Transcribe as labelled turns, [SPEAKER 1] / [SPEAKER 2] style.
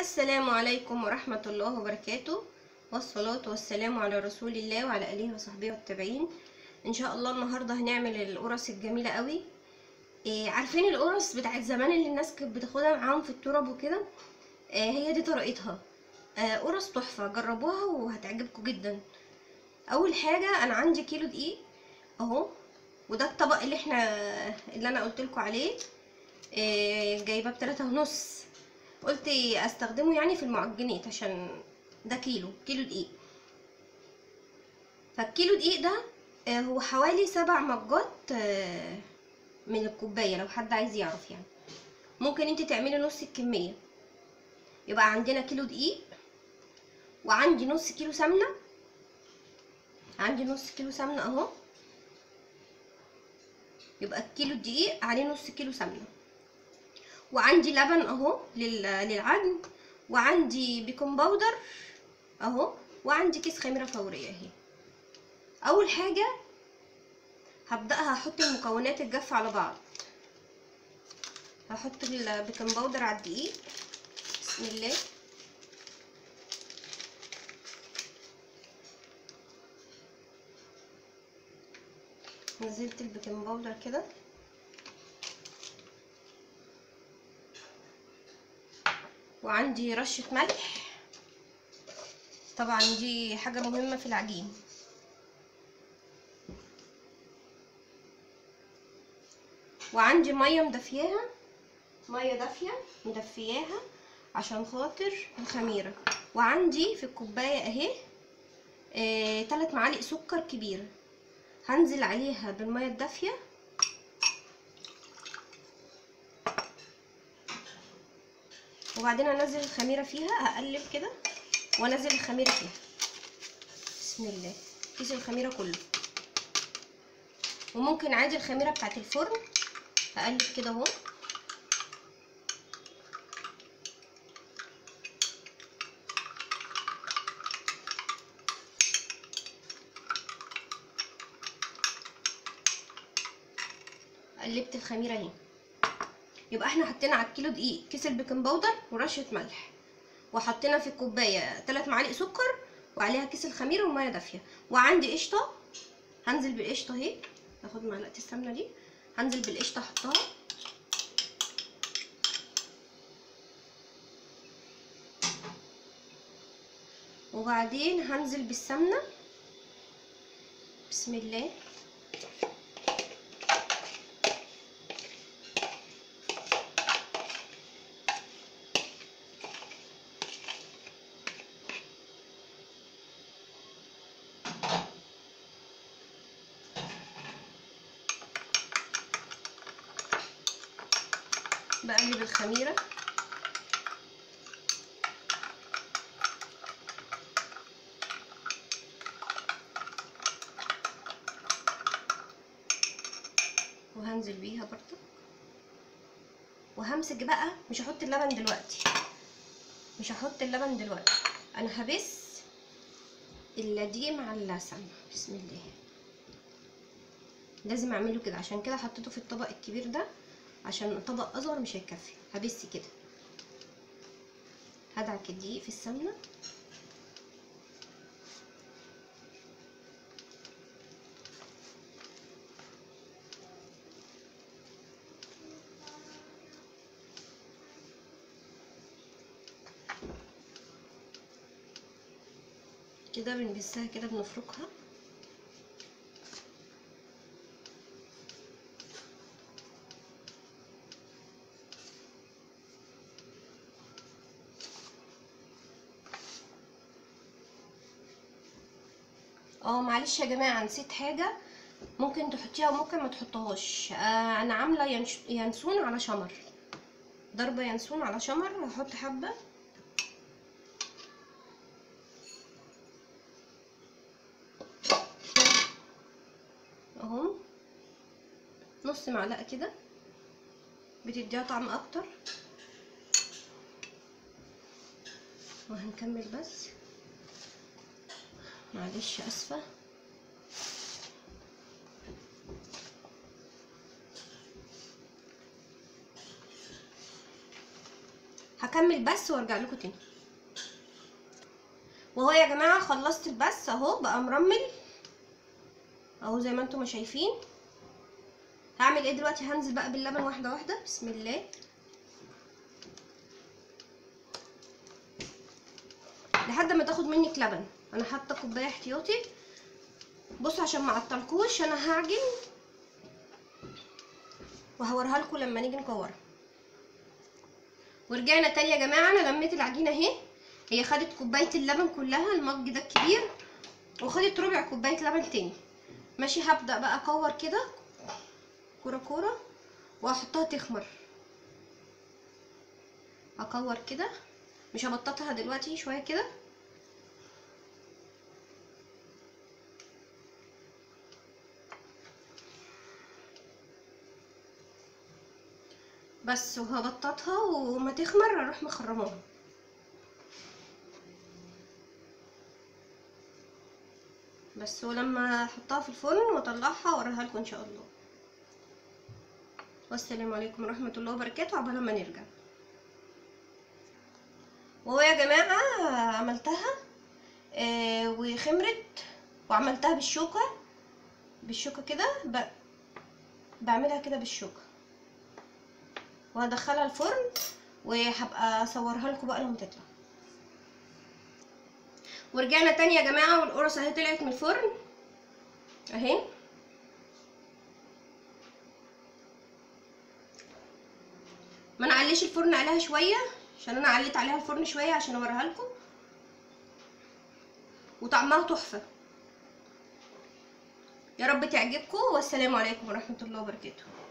[SPEAKER 1] السلام عليكم ورحمة الله وبركاته والصلاة والسلام على رسول الله وعلى آله وصحبه والتابعين إن شاء الله النهاردة هنعمل القرص الجميلة قوي إيه عارفين القرص بتاعت زمان اللي الناس كانت بتاخدها معاهم في التراب وكده إيه هي دي طريقتها آه، قرص تحفة جربوها وهتعجبكم جدا أول حاجة أنا عندي كيلو دقيق أهو وده الطبق اللي احنا اللي أنا قلتلكوا عليه إيه جايباه بتلاتة ونص قلت استخدمه يعني في المعجنات عشان ده كيلو كيلو دقيق فالكيلو دقيق ده آه، هو حوالي سبع مجات آه، من الكوبايه لو حد عايز يعرف يعني ممكن انت تعملي نص الكميه يبقى عندنا كيلو دقيق وعندي نص كيلو سمنه عندي نص كيلو سمنه اهو يبقى الكيلو دقيق عليه نص كيلو سمنه وعندي لبن اهو لل- للعجن وعندي بيكنج باودر اهو وعندي كيس خميره فوريه اهي اول حاجه هبداها هحط المكونات الجافه على بعض هحط البيكنج باودر على الدقيق بسم الله نزلت البيكنج باودر كده وعندي رشة ملح طبعا دي حاجة مهمة في العجين وعندي مية مدفياها مية دافية مدفياها عشان خاطر الخميرة وعندي في الكوباية اهي آه، تلات معالق سكر كبيرة هنزل عليها بالمية الدافية وبعدين انزل الخميره فيها هقلب كده وانزل الخميره فيها بسم الله كيس الخميره كله وممكن عادي الخميره بتاعت الفرن هقلب كده اهو قلبت الخميره اهي يبقى احنا حطينا على الكيلو دقيق كيس البيكنج باودر ورشه ملح وحطينا في الكوبايه 3 معالق سكر وعليها كيس الخميره وميه دافيه وعندي قشطه هنزل بالقشطه اهي هاخد معلقه السمنه دي هنزل بالقشطه احطها وبعدين هنزل بالسمنه بسم الله بقلب الخميرة وهنزل بيها برضو وهمسك بقى مش هحط اللبن دلوقتي مش هحط اللبن دلوقتي انا هبس الدقيق مع السمنه بسم الله لازم اعمله كده عشان كده حطيته في الطبق الكبير ده عشان الطبق اصغر مش هيكفي هبس كده هدعك الدقيق في السمنه كده بنبسها كده بنفركها اه معلش يا جماعه نسيت حاجه ممكن تحطيها وممكن ما تحطهاش آه انا عامله ينش... ينسون على شمر ضربه ينسون على شمر هحط حبه اهو نص معلقه كده بتديها طعم اكتر وهنكمل بس معلش اسفه هكمل بس وارجع لكم تاني وهو يا جماعه خلصت البس اهو بقى مرمل اهو زي ما انتم شايفين هعمل ايه دلوقتي هنزل بقى باللبن واحده واحده بسم الله لحد ما تاخد منك لبن انا حاطه كوبايه احتياطي بصوا عشان ما اعطلكوش انا هعجن وهوريها لكم لما نيجي نكورها ورجعنا تاني يا جماعه انا لميت العجينه اهي هي خدت كوبايه اللبن كلها المج ده الكبير وخدت ربع كوبايه لبن تاني ماشي هبدا بقى اكور كده كوره كوره واحطها تخمر اكور كده مش هبططها دلوقتي شويه كده بس وهبططها وما تخمر اروح مخرماها بس ولما احطها في الفرن واطلعها واوريها لكم ان شاء الله والسلام عليكم ورحمه الله وبركاته عقبال ما نرجع وهو يا جماعه عملتها آه وخمرت وعملتها بالشوكه بالشوكه كده ب... بعملها كده بالشوكه وهدخلها الفرن وهبقى اصورها لكم بقى لما تطلع ورجعنا تاني يا جماعه والقرص اهي طلعت من الفرن اهي ما نعليش الفرن عليها شويه عشان انا عليت عليها الفرن شويه عشان اوريها لكم وطعمها تحفه يا رب تعجبكم والسلام عليكم ورحمه الله وبركاته